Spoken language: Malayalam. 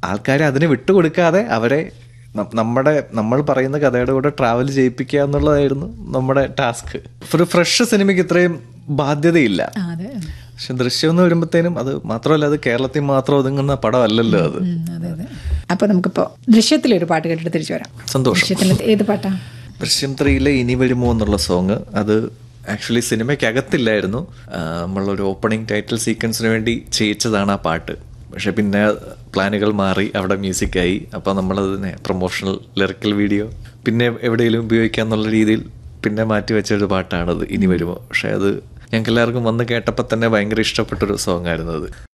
ആൾക്കാരെ അതിന് വിട്ടുകൊടുക്കാതെ അവരെ ന- നമ്മുടെ നമ്മൾ പറയുന്ന കഥയുടെ കൂടെ ട്രാവൽ ചെയ്യിപ്പിക്കുക എന്നുള്ളതായിരുന്നു നമ്മുടെ ടാസ്ക് ഒരു ഫ്രഷ് സിനിമയ്ക്ക് ഇത്രയും ബാധ്യതയില്ല ആ, അതെ പക്ഷെ ദൃശ്യം എന്ന് വരുമ്പോഴത്തേനും അത് മാത്രമല്ല അത് കേരളത്തിൽ മാത്രം ഒതുങ്ങുന്ന പടമല്ലല്ലോ അത് ഉം, അതെ അതെ അപ്പൊ നമുക്കിപ്പോ ദൃശ്യത്തിലൊരു പാട്ട് കേട്ടിട്ട് തിരിച്ചു വരാം സന്തോഷം ദൃശ്യത്തിൽ ഏത് പാട്ടാ ദൃശ്യം ത്രീയിലെ ഇനി വരുമോ എന്നുള്ള സോങ് അത് ആക്ച്വലി സിനിമയ്ക്കകത്തില്ലായിരുന്നു ആ, നമ്മളൊരു ഓപ്പണിംഗ് ടൈറ്റിൽ സീക്വൻസിന് വേണ്ടി ചെയ്യിച്ചതാണ് ആ പാട്ട് പക്ഷെ പിന്നെ പ്ലാനുകൾ മാറി അവിടെ മ്യൂസിക്കായി അപ്പോൾ നമ്മളതിനെ പ്രൊമോഷണൽ ലിറിക്കൽ വീഡിയോ പിന്നെ എവിടെയെങ്കിലും ഉപയോഗിക്കാന്നുള്ള രീതിയിൽ പിന്നെ മാറ്റി വെച്ച ഒരു പാട്ടാണത് ഇനി വരുമോ പക്ഷെ അത് ഞങ്ങൾക്ക് എല്ലാവർക്കും വന്ന് കേട്ടപ്പോൾ തന്നെ ഭയങ്കര ഇഷ്ടപ്പെട്ടൊരു സോങ് ആയിരുന്നു അത്